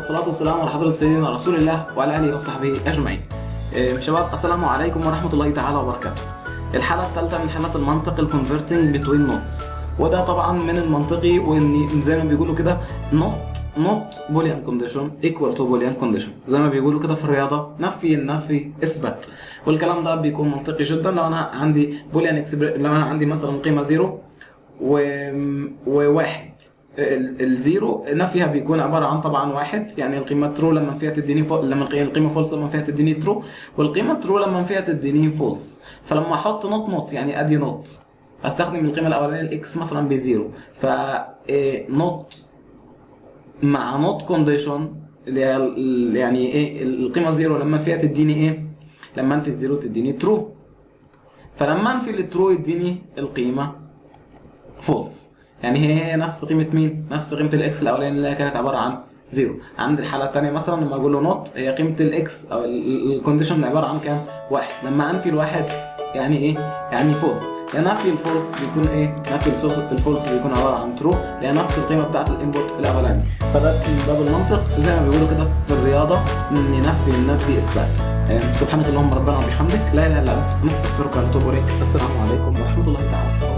والصلاة والسلام على حضرة سيدنا رسول الله وعلى آله وصحبه أجمعين. آه، شباب السلام عليكم ورحمة الله تعالى وبركاته. الحالة الثالثة من حالات المنطق الكونفرتنج بتوين نوتس وده طبعا من المنطقي وان زي ما بيقولوا كده نوت نوت بوليان كونديشن ايكوال تو بوليان كونديشن زي ما بيقولوا كده في الرياضه نفي النفي اثبت والكلام ده بيكون منطقي جدا لو انا عندي بوليان اكسبر... لو انا عندي مثلا قيمه زيرو و... وواحد ال- الزيرو نفيها بيكون عباره عن طبعا واحد يعني القيمه ترو لما فيها تديني فو... لما القي- القيمه فولس لما فيها تديني ترو والقيمه ترو لما فيها تديني فولس فلما احط نوت نوت يعني ادي نوت استخدم القيمه الاولانيه الاكس مثلا بزيرو ف نوت مع نوت كونديشن اللي هي ال- يعني ايه القيمه زيرو لما فيها تديني ايه لما انفي الزيرو تديني ترو فلما انفي الترو يديني القيمه فولس يعني هي هي نفس قيمه مين نفس قيمه الاكس الاولانيه اللي هي كانت عباره عن زيرو عند الحاله الثانيه مثلا لما اقول له نوت هي قيمه الاكس او الكونديشن عباره عن كام واحد لما انفي الواحد يعني ايه يعني فولس يعني نفي الفولس بيكون ايه نفي الفولس الفولس بيكون عباره عن ترو لان نفس القيمه بتاعت الانبوت الاولاني فده من باب المنطق زي ما بيقولوا كده في الرياضه ان نفي النفي اثبات آه، سبحانك اللهم ربنا وبحمدك لا اله الا انت نستغفرك ونتوب اليك السلام عليكم ورحمه الله تعالى